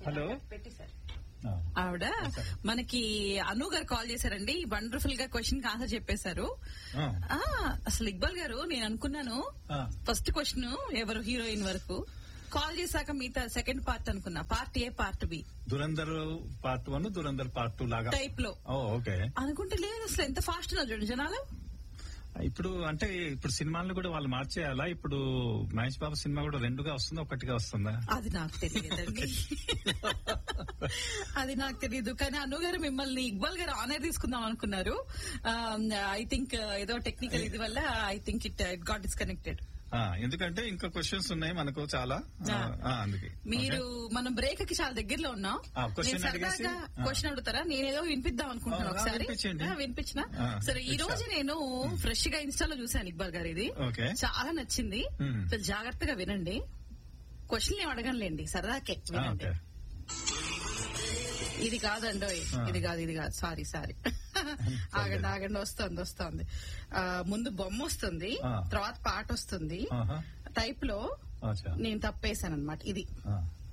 Hello పెట్టేశారు ఆ, ఆవిడ మనకి అను గారు కాల్ చేశారండి వండర్ఫుల్ గా క్వశ్చన్ కి ఆన్సర్ చెప్పేశారు ఆ, ఆ, అసలు ఇక్బాల్ గారు నేను అనుకున్నాను ఆ. ఫస్ట్ క్వశ్చన్ ఎవరు హీరోయిన్ వరకు కాల్ చేశాక మిగతా సెకండ్ పార్ట్ అనుకున్నా part A part B Dhurandhar part one Dhurandhar part two లాగా టైప్ లో ఓ ఓకే అనుకుంటే లేదు అసలు ఎంత ఫాస్ట్ ఉన్నారు చూడండి జనాలు ఇప్పుడు అంటే ఇప్పుడు సినిమాలను కూడా వాళ్ళు మార్చేయాలా ఇప్పుడు మహేష్ బాబు సినిమా కూడా రెండుగా వస్తుందా ఒకటిగా వస్తుందా అది నాకు తెలియదండి అది నాకు తెలియదు కానీ అను గారు మిమ్మల్ని ఇక్బాల్ గారు ఆనర్ తీసుకుందాం అనుకున్నారు ఐ థింక్ ఏదో టెక్నికల్ ఇది వల్ల I think it it got disconnected ఆ, ఎందుకంటే ఇంకా క్వశ్చన్స్ ఉన్నాయి మనకు చాలా ఆ, ఆ, అందుకే మీరు మనం బ్రేక్ కి చాలా దగ్గరలో ఉన్నాం ఆ, question నేను సరదాగా అడిగేసి, ఆ. క్వశ్చన్ అడుగుతారా నేనేదో వినిపిద్దాం అనుకుంటున్నాను ఆ, ఒకసారి వినిపించండి. ఆ, వినిపించిన ఆ, సరే ఈ వినిపించా. రోజు నేను ఫ్రెష్ గా ఇన్స్టాలో చూశాను ఇక్బాల్ గారు ఇది ఓకే. చాలా నచ్చింది మ్మ్. కొంచెం జాగ్రత్తగా వినండి క్వశ్చన్ ఏం అడగనులేండి సరదాకే ఆ, వినండి ఓకే ఇది కాదండి ఆ. ఇది కాదు ఇది కాదు సారీ సారీ ఆగండి ఆగండి వస్తుంది వస్తుంది ఆ, ముందు బొమ్మ వస్తుంది ఆ. తర్వాత పాట వస్తుంది ఆహా. టైప్ లో అచ్చా నేను తప్పేశాను అనమాట ఇది ఆ.